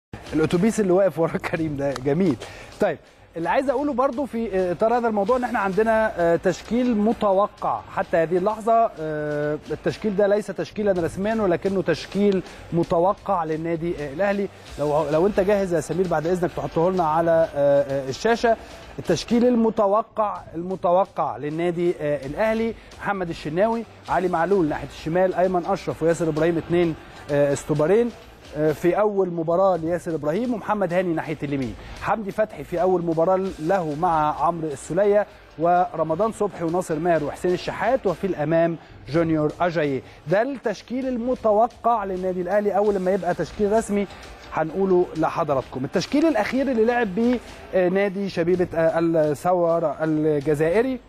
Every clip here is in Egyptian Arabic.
الاتوبيس اللي واقف ورا كريم ده جميل طيب اللي عايز اقوله برضو في اطار هذا الموضوع ان احنا عندنا آه، تشكيل متوقع حتى هذه اللحظه آه، التشكيل ده ليس تشكيلا رسميا ولكنه تشكيل متوقع للنادي آه، الاهلي لو لو انت جاهز يا سمير بعد اذنك تحطه لنا على آه، آه، الشاشه التشكيل المتوقع المتوقع للنادي آه، الاهلي محمد الشناوي علي معلول ناحيه الشمال ايمن اشرف وياسر ابراهيم اثنين استوبارين في اول مباراه لياسر ابراهيم ومحمد هاني ناحيه اليمين حمدي فتحي في اول مباراه له مع عمرو السوليه ورمضان صبحي وناصر ماهر وحسين الشحات وفي الامام جونيور اجاييه ده التشكيل المتوقع للنادي الاهلي اول لما يبقى تشكيل رسمي هنقوله لحضراتكم التشكيل الاخير اللي لعب بيه آه، نادي شبيبه آه، الثور الجزائري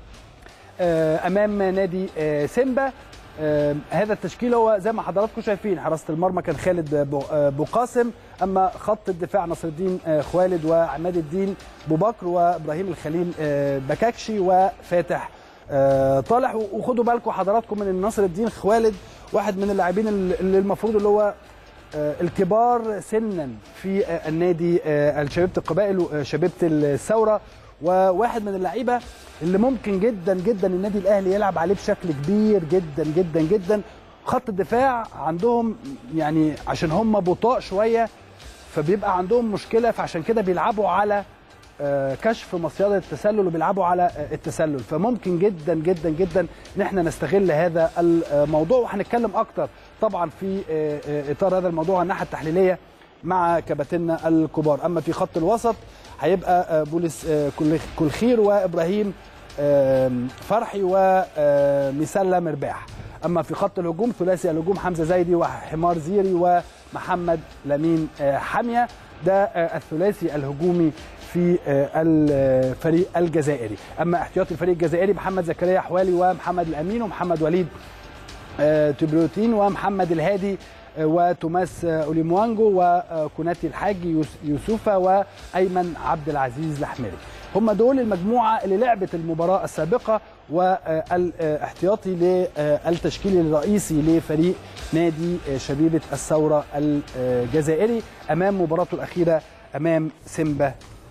آه، امام نادي آه، سيمبا آه، هذا التشكيل هو زي ما حضراتكم شايفين حراسه المرمى كان خالد بو- آه، بوقاسم اما خط الدفاع نصر الدين آه، خوالد وعماد الدين بوبكر وابراهيم الخليل آه، بكاكشي وفاتح آه، طالح وخدوا بالكم حضراتكم من إن نصر الدين خوالد واحد من اللاعبين اللي المفروض اللي هو آه، الكبار سنا في آه، النادي آه، شبيبه القبائل وشبيبه الثوره وواحد من اللعيبه اللي ممكن جدا جدا النادي الاهلي يلعب عليه بشكل كبير جدا جدا جدا خط الدفاع عندهم يعني عشان هم بطاء شويه فبيبقى عندهم مشكله فعشان كده بيلعبوا على آه، كشف مصيده التسلل وبيلعبوا على آه، التسلل فممكن جدا جدا جدا ان احنا نستغل هذا الموضوع وهنتكلم اكتر طبعا في آه، آه، اطار هذا الموضوع الناحيه التحليليه مع كباتننا الكبار اما في خط الوسط هيبقى آه، بولس آه، كل- كلخير وابراهيم آم، فرحي ومسلة مرباح اما في خط الهجوم ثلاثي الهجوم حمزه زايدي وحمار زيري ومحمد لمين آه، حاميه ده آه، الثلاثي الهجومي في آه، الفريق الجزائري اما احتياطي الفريق الجزائري محمد زكريا حوالي ومحمد الامين ومحمد وليد آه، تبروتين ومحمد الهادي آه، وتوماس آه، اوليموانجو وكوناتي الحاج يوس- يوسوفا وايمن عبد العزيز الاحمري هم دول المجموعه اللي لعبت المباراه السابقه والاحتياطي للتشكيل الرئيسي لفريق نادي آه، شبيبه الثوره الجزائري امام مباراته الاخيره امام سيمبا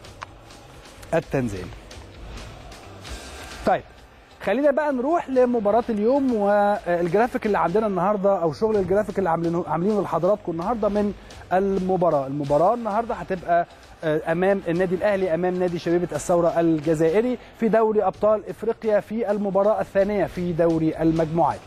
التنزاني طيب خلينا بقى نروح لمباراة اليوم والجرافيك اللي عندنا النهارده او شغل الجرافيك اللي عاملينه عاملينه لحضراتكم النهارده من المباراة، المباراة النهارده هتبقى آه، امام النادي الاهلي امام نادي شبيبة الثورة الجزائري في دوري ابطال افريقيا في المباراة الثانية في دوري المجموعات.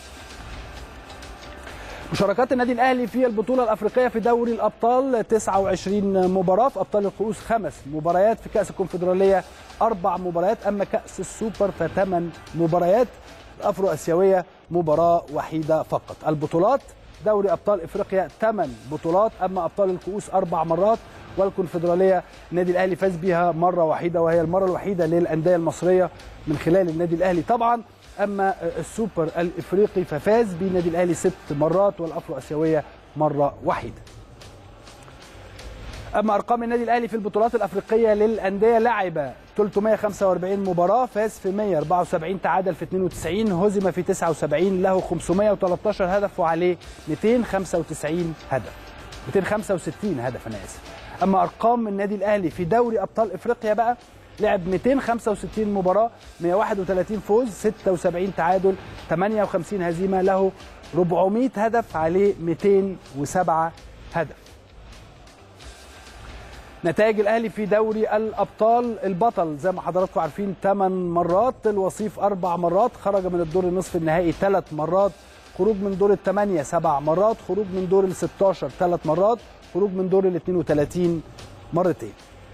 مشاركات النادي الاهلي في البطوله الافريقيه في دوري الابطال 29 مباراه في ابطال الكؤوس خمس مباريات في كاس الكونفدراليه اربع مباريات اما كاس السوبر فثمان مباريات الافرو اسيويه مباراه وحيده فقط البطولات دوري ابطال افريقيا ثمان بطولات اما ابطال الكؤوس اربع مرات والكونفدراليه النادي الاهلي فاز بها مره وحيده وهي المره الوحيده للانديه المصريه من خلال النادي الاهلي طبعا اما السوبر الافريقي ففاز به النادي الاهلي ست مرات والافرو اسيويه مره واحده اما ارقام النادي الاهلي في البطولات الافريقيه للانديه لعب 345 مباراه فاز في 174 تعادل في 92 هزم في 79 له 513 هدف وعليه 295 هدف 265 هدف انا اسف اما ارقام النادي الاهلي في دوري ابطال افريقيا بقى لعب 265 مباراه 131 فوز 76 تعادل 58 هزيمه له 400 هدف عليه 207 هدف نتائج الاهلي في دوري الابطال البطل زي ما حضراتكم عارفين 8 مرات الوصيف اربع مرات خرج من الدور النصف النهائي ثلاث مرات خروج من دور الثمانيه سبع مرات خروج من دور ال 16 ثلاث مرات خروج من دور ال 32 مرتين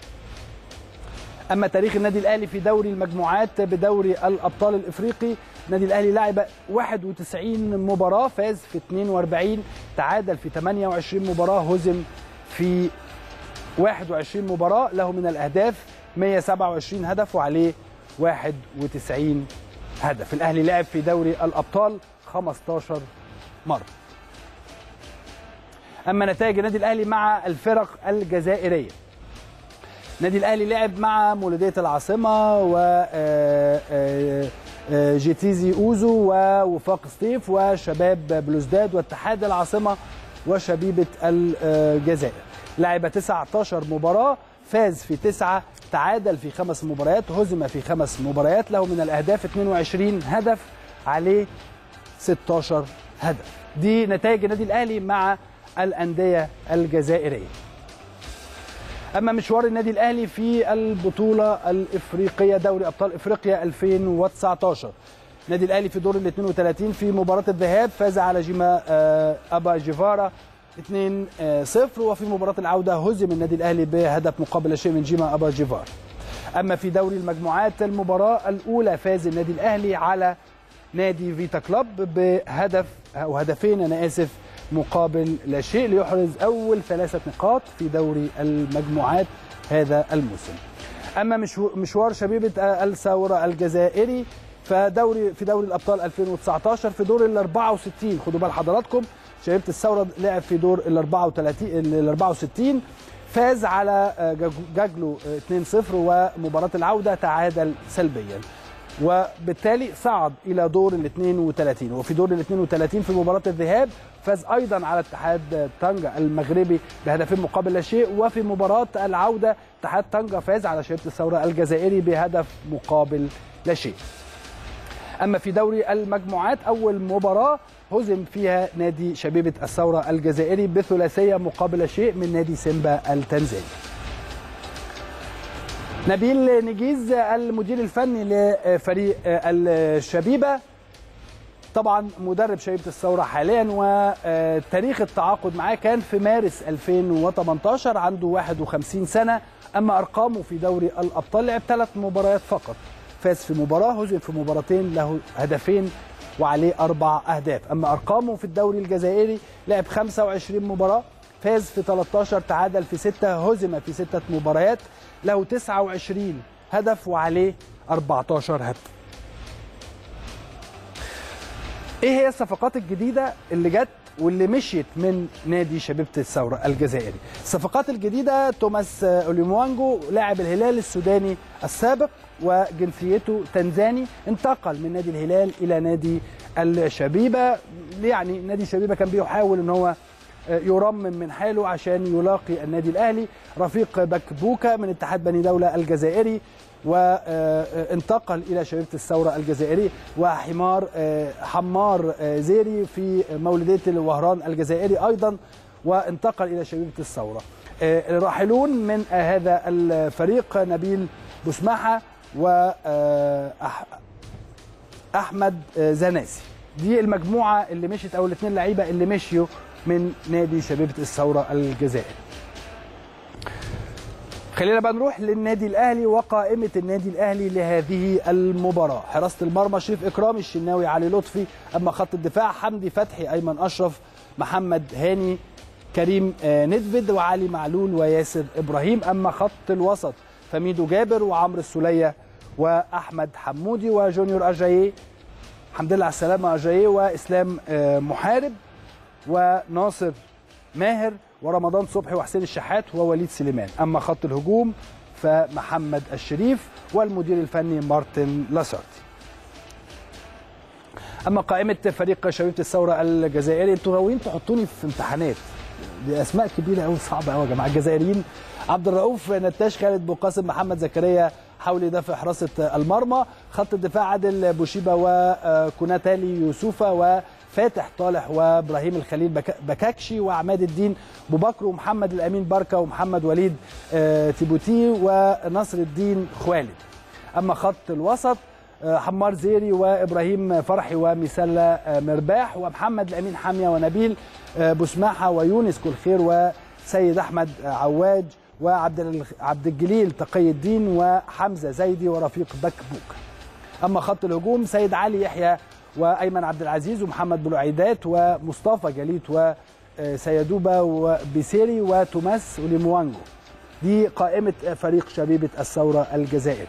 اما تاريخ النادي الاهلي في دوري المجموعات بدوري الابطال الافريقي النادي الاهلي لعب 91 مباراه فاز في 42 تعادل في 28 مباراه هزم في 21 مباراة له من الأهداف 127 هدف وعليه 91 هدف الأهلي لعب في دوري الأبطال 15 مرة أما نتائج النادي الأهلي مع الفرق الجزائرية النادي الأهلي لعب مع مولودية العاصمة و آه، آه، آه، جيتيزي أوزو ووفاق سطيف وشباب بلوزداد واتحاد العاصمة وشبيبة الجزائر لعب 19 مباراه فاز في تسعه تعادل في خمس مباريات هزم في خمس مباريات له من الاهداف 22 هدف عليه 16 هدف دي نتائج النادي الاهلي مع الانديه الجزائريه اما مشوار النادي الاهلي في البطوله الافريقيه دوري ابطال افريقيا 2019 النادي الاهلي في دور ال 32 في مباراه الذهاب فاز على جيما ابا جيفارا 2-0 وفي مباراه العوده هزم النادي الاهلي بهدف مقابل شيء من جيما ابا جيفار اما في دوري المجموعات المباراه الاولى فاز النادي الاهلي على نادي فيتا كلوب بهدف او هدفين انا اسف مقابل لا شيء ليحرز اول ثلاثه نقاط في دوري المجموعات هذا الموسم. اما مشوار شبيبه الثوره الجزائري فدوري في دوري الابطال 2019 في دور ال 64 خدوا بال حضراتكم شبيبه الثوره لعب في دور ال 34 ال 64 فاز على جاجلو 2-0 ومباراه العوده تعادل سلبيا. وبالتالي صعد الى دور ال 32 وفي دور ال 32 في مباراه الذهاب فاز ايضا على اتحاد طنجه المغربي بهدفين مقابل لا شيء وفي مباراه العوده اتحاد طنجه فاز على شبيبه الثوره الجزائري بهدف مقابل لا شيء. اما في دوري المجموعات اول مباراه هزم فيها نادي شبيبه الثوره الجزائري بثلاثيه مقابل شيء من نادي سيمبا التنزاني. نبيل نجيز المدير الفني لفريق الشبيبه طبعا مدرب شبيبه الثوره حاليا وتاريخ التعاقد معاه كان في مارس 2018 عنده 51 سنه اما ارقامه في دوري الابطال لعب ثلاث مباريات فقط فاز في مباراه هزم في مباراتين له هدفين وعليه اربع اهداف اما ارقامه في الدوري الجزائري لعب 25 مباراه فاز في 13 تعادل في 6 هزم في 6 مباريات له 29 هدف وعليه 14 هدف ايه هي الصفقات الجديده اللي جت واللي مشيت من نادي شبيبه الثوره الجزائري الصفقات الجديده توماس اوليموانجو لاعب الهلال السوداني السابق وجنسيته تنزاني انتقل من نادي الهلال الى نادي الشبيبه يعني نادي الشبيبه كان بيحاول ان هو يرمم من حاله عشان يلاقي النادي الاهلي رفيق بكبوكا من اتحاد بني دوله الجزائري وانتقل الى شبيبه الثوره الجزائري وحمار حمار زيري في مولوديه الوهران الجزائري ايضا وانتقل الى شبيبه الثوره الراحلون من هذا الفريق نبيل بسماحه و احمد زناسي دي المجموعه اللي مشيت او الاثنين لعيبه اللي مشيوا من نادي شبيبه الثوره الجزائري خلينا بقى نروح للنادي الاهلي وقائمه النادي الاهلي لهذه المباراه حراسه المرمى شريف اكرامي الشناوي علي لطفي اما خط الدفاع حمدي فتحي ايمن اشرف محمد هاني كريم ندفد وعلي معلول وياسر ابراهيم اما خط الوسط فميدو جابر وعمرو السوليه واحمد حمودي وجونيور اجاييه الحمد لله على السلامه اجاييه واسلام محارب وناصر ماهر ورمضان صبحي وحسين الشحات ووليد سليمان اما خط الهجوم فمحمد الشريف والمدير الفني مارتن لاسارتي اما قائمه فريق شبيبه الثوره الجزائري انتوا ناويين تحطوني في امتحانات دي اسماء كبيره قوي صعبه قوي يا جماعه الجزائريين عبد الرؤوف نتاش خالد بوقاسم محمد زكريا حاول يدافع حراسه المرمى خط الدفاع عادل بوشيبا وكوناتالي يوسفا و فاتح طالح وابراهيم الخليل بكاكشي وعماد الدين بوبكر ومحمد الامين بركه ومحمد وليد تيبوتي ونصر الدين خوالد اما خط الوسط حمار زيري وابراهيم فرحي ومسلة مرباح ومحمد الامين حاميه ونبيل بسماحه ويونس كل خير وسيد احمد عواج وعبد عبد الجليل تقي الدين وحمزه زيدي ورفيق بكبوك اما خط الهجوم سيد علي يحيى وايمن عبد العزيز ومحمد بلوعيدات ومصطفى جليت وسيدوبا وبيسيري وتوماس وليموانجو دي قائمه فريق شبيبه الثوره الجزائري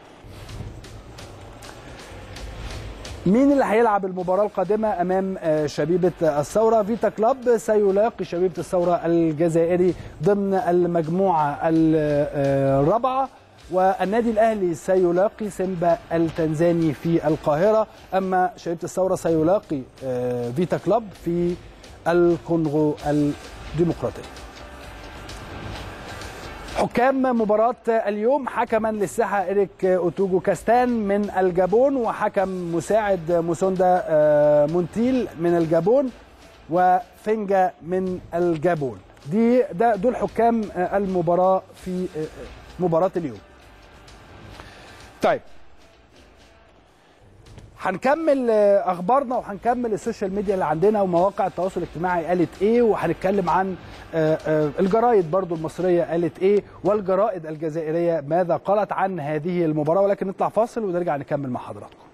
مين اللي هيلعب المباراة القادمة أمام شبيبة الثورة؟ فيتا كلاب سيلاقي شبيبة الثورة الجزائري ضمن المجموعة الرابعة والنادي الاهلي سيلاقي سيمبا التنزاني في القاهره اما شبيبه الثوره سيلاقي فيتا كلوب في الكونغو الديمقراطيه حكام مباراة اليوم حكما للساحة إريك أوتوجو كاستان من الجابون وحكم مساعد مسوندا مونتيل من الجابون وفنجا من الجابون دي ده دول حكام المباراة في مباراة اليوم طيب هنكمل اخبارنا وهنكمل السوشيال ميديا اللي عندنا ومواقع التواصل الاجتماعي قالت ايه وهنتكلم عن الجرايد برضو المصريه قالت ايه والجرائد الجزائريه ماذا قالت عن هذه المباراه ولكن نطلع فاصل ونرجع نكمل مع حضراتكم